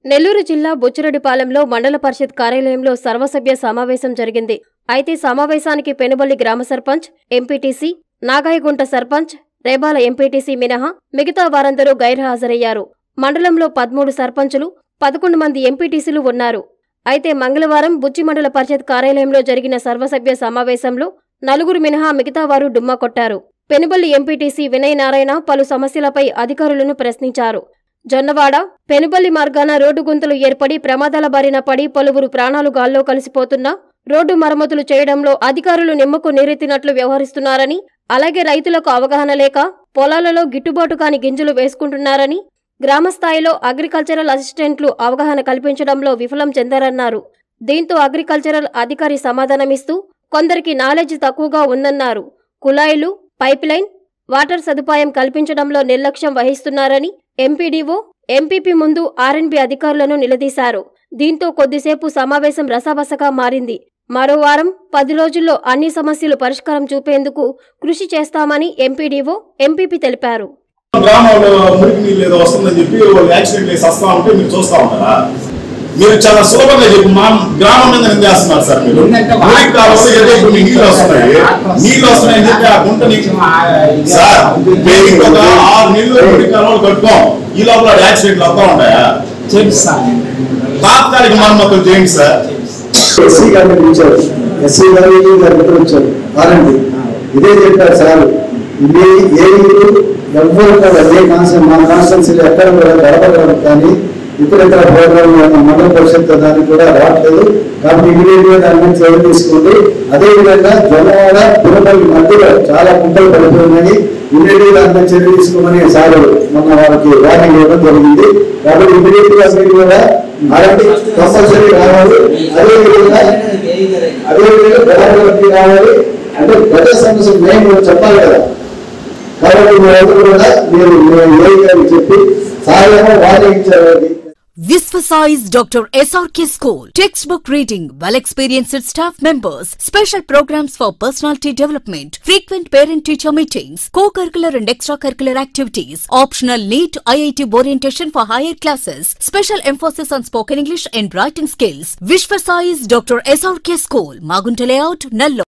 నెల్లూరు జిల్లా బుచ్చిరెడ్డిపాలెంలో మండల పరిషత్ కార్యాలయంలో సర్వసభ్య సమావేశం జరిగింది అయితే సమావేశానికి పెనుబల్లి గ్రామ సర్పంచ్ ఎంపీటీసీ నాగాయగుంట సర్పంచ్ రేబాల ఎంపీటీసీ మినహా మిగతా వారందరూ గైర్హాజరయ్యారు మండలంలో పదమూడు సర్పంచులు పదకొండు మంది ఎంపీటీసీలు ఉన్నారు అయితే మంగళవారం బుచ్చి మండల పరిషత్ కార్యాలయంలో జరిగిన సర్వసభ్య సమావేశంలో నలుగురు మినహా మిగతా వారు డుమ్మా కొట్టారు పెనుబల్లి ఎంపీటీసీ వినయ్ నారాయణ పలు సమస్యలపై అధికారులను ప్రశ్నించారు జొన్నవాడ పెనుబల్లి మార్గాన రోడ్డు గుంతలు ఏర్పడి ప్రమాదాల బారిన పడి పలువురు ప్రాణాలు గాల్లో కలిసిపోతున్నా రోడ్డు మరమ్మతులు చేయడంలో అధికారులు నిమ్మకు నీరెత్తినట్లు వ్యవహరిస్తున్నారని అలాగే రైతులకు అవగాహన లేక పొలాలలో గిట్టుబాటు కాని గింజలు వేసుకుంటున్నారని గ్రామస్థాయిలో అగ్రికల్చరల్ అసిస్టెంట్లు అవగాహన కల్పించడంలో విఫలం చెందారన్నారు దీంతో అగ్రికల్చరల్ అధికారి సమాధానమిస్తూ కొందరికి నాలెడ్జ్ తక్కువగా ఉందన్నారు కుళాయిలు పైప్లైన్ వాటర్ సదుపాయం కల్పించడంలో నిర్లక్ష్యం వహిస్తున్నారని ఎంపీడీఓ ఎంపీపీ ముందు ఆర్ఎన్బి అధికారులను నిలదీశారు దీంతో కొద్దిసేపు సమావేశం రసాబసగా మారింది మరో వారం పది రోజుల్లో అన్ని సమస్యలు పరిష్కారం చూపేందుకు కృషి చేస్తామని ఎంపీడీఓ ఎంపీపీ తెలిపారు గ్రామంలో మురికి నీళ్ళు ఏదో వస్తుందని చెప్పి వాళ్ళు యాక్సిడెంట్ చేసి వస్తా ఉంటే మీరు చూస్తా ఉంటారా మీరు చాలా సులభంగా చెప్పి మా గ్రామం మీద నిందేస్తున్నారు సార్ మీరు మురికి కాలంలో ఏదో ఇప్పుడు మీకు నీళ్ళు వస్తున్నాయి నీళ్ళు వస్తున్నాయని చెప్పి ఆ గుంటని సార్ మేము ఇంకొక ఆరు నెలలు మురికి కాలంలో కట్టుకోం ఈ లోపల యాక్సిడెంట్లు వస్తా ఉంటాయా చేపిస్తాను తాత్కాలిక మరమ్మతులు చేయండి సార్ ఎస్సీ గారిని పిలిచారు ఎస్సీ గారు ఈ గారు ఇద్దరు వచ్చారు ఆరండి ఇదే చెప్పారు సార్ ఇది ఏ ఊరు ఎవ్వరు కూడా ఏ కాన్స్టెన్స్ మా కాన్స్టెన్సీలో ఎక్కడ కూడా గడపగలరు కానీ ఇతర ఇతర ప్రోగ్రామ్ మండల పరిషత్ దానికి కూడా రావట్లేదు కాబట్టి ఇమీడియట్ గా దాని మీద చర్య తీసుకోండి అదే విధంగా జొన్నవాడ పురపల్లి మధ్యలో చాలా కుంటలు పడిపోయినాయి ఇమీడియట్ గా దాని మీద చర్య తీసుకోమని సార్ మొన్న వాళ్ళకి వార్నింగ్ ఇవ్వడం జరిగింది కాబట్టి ఇమీడియట్ గా మీరు కూడా అలాంటి కంపల్సరీ రావాలి అదే విధంగా అదే విధంగా గ్రామాలకి రావాలి అంటే ప్రజా సమస్య మేము కూడా చెప్పాలి కదా కాబట్టి మీరందరూ కూడా మీరు ఏ గారికి చెప్పి సాయం వారికి ఇచ్చారు Visvasize Dr. SRK School. Textbook reading, well experienced staff members, special programs for personality development, frequent parent teacher meetings, co curricular and extracurricular activities, optional NEET IIT orientation for higher classes, special emphasis on spoken English and writing skills. Visvasize Dr. SRK School, Magunta Layout, Nallo.